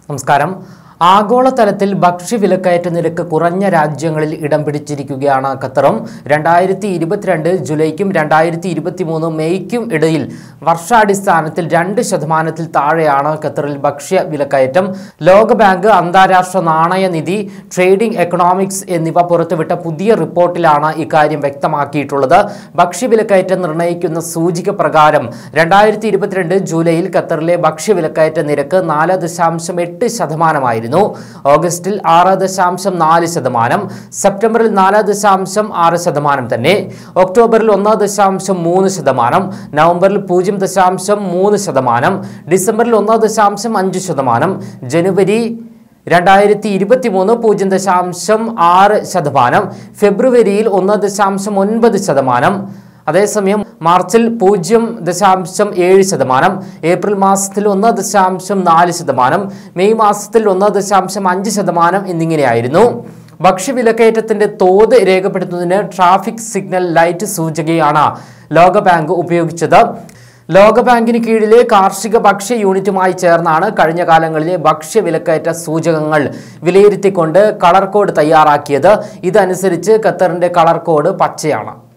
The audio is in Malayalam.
നമസ്കാരം ആഗോളതലത്തിൽ ഭക്ഷ്യവിലക്കയറ്റ നിരക്ക് കുറഞ്ഞ രാജ്യങ്ങളിൽ ഇടം പിടിച്ചിരിക്കുകയാണ് ഖത്തറും രണ്ടായിരത്തി ഇരുപത്തിരണ്ട് ജൂലൈക്കും രണ്ടായിരത്തി ഇരുപത്തി മൂന്ന് മെയ്ക്കും ഇടയിൽ വർഷാടിസ്ഥാനത്തിൽ രണ്ട് ശതമാനത്തിൽ താഴെയാണ് ഖത്തറിൽ ഭക്ഷ്യ വിലക്കയറ്റം ലോകബാങ്ക് അന്താരാഷ്ട്ര നാണയനിധി ട്രേഡിംഗ് എക്കണോമിക്സ് എന്നിവ പുറത്തുവിട്ട പുതിയ റിപ്പോർട്ടിലാണ് ഇക്കാര്യം വ്യക്തമാക്കിയിട്ടുള്ളത് ഭക്ഷ്യവിലക്കയറ്റം നിർണ്ണയിക്കുന്ന സൂചിക പ്രകാരം രണ്ടായിരത്തി ഇരുപത്തിരണ്ട് ജൂലൈയിൽ ഖത്തറിലെ ഭക്ഷ്യവിലക്കയറ്റ നിരക്ക് നാല് ദശാംശം എട്ട് ശതമാനമായിരുന്നു ഓഗസ്റ്റിൽ ആറ് ദശാംശം നാല് ശതമാനം സെപ്റ്റംബറിൽ നാല് ദശാംശം ആറ് ശതമാനം തന്നെ ഒക്ടോബറിൽ ഒന്ന് ദശാംശം മൂന്ന് ശതമാനം നവംബറിൽ പൂജ്യം ദശാംശം മൂന്ന് ശതമാനം ഡിസംബറിൽ ഒന്ന് ദശാംശം അഞ്ച് ശതമാനം ജനുവരി രണ്ടായിരത്തി ഇരുപത്തി മൂന്ന് പൂജ്യം ദശാംശം ആറ് ശതമാനം ഫെബ്രുവരിയിൽ ഒന്ന് ദശാംശം ഒൻപത് ശതമാനം അതേസമയം മാർച്ചിൽ പൂജ്യം ദശാംശം ഏഴ് ശതമാനം ഏപ്രിൽ മാസത്തിൽ ഒന്ന് ദശാംശം നാല് ശതമാനം മെയ് മാസത്തിൽ ഒന്ന് ദശാംശം അഞ്ച് ശതമാനം എന്നിങ്ങനെയായിരുന്നു ഭക്ഷ്യവിലക്കയറ്റത്തിന്റെ തോത് രേഖപ്പെടുത്തുന്നതിന് ട്രാഫിക് സിഗ്നൽ ലൈറ്റ് സൂചകയാണ് ലോകബാങ്ക് ഉപയോഗിച്ചത് ലോകബാങ്കിന് കീഴിലെ കാർഷിക ഭക്ഷ്യ യൂണിറ്റുമായി ചേർന്നാണ് കഴിഞ്ഞ കാലങ്ങളിലെ ഭക്ഷ്യ വിലക്കയറ്റ സൂചകങ്ങൾ വിലയിരുത്തിക്കൊണ്ട് കളർ കോഡ് തയ്യാറാക്കിയത് ഇതനുസരിച്ച് ഖത്തറിന്റെ കളർ കോഡ് പച്ചയാണ്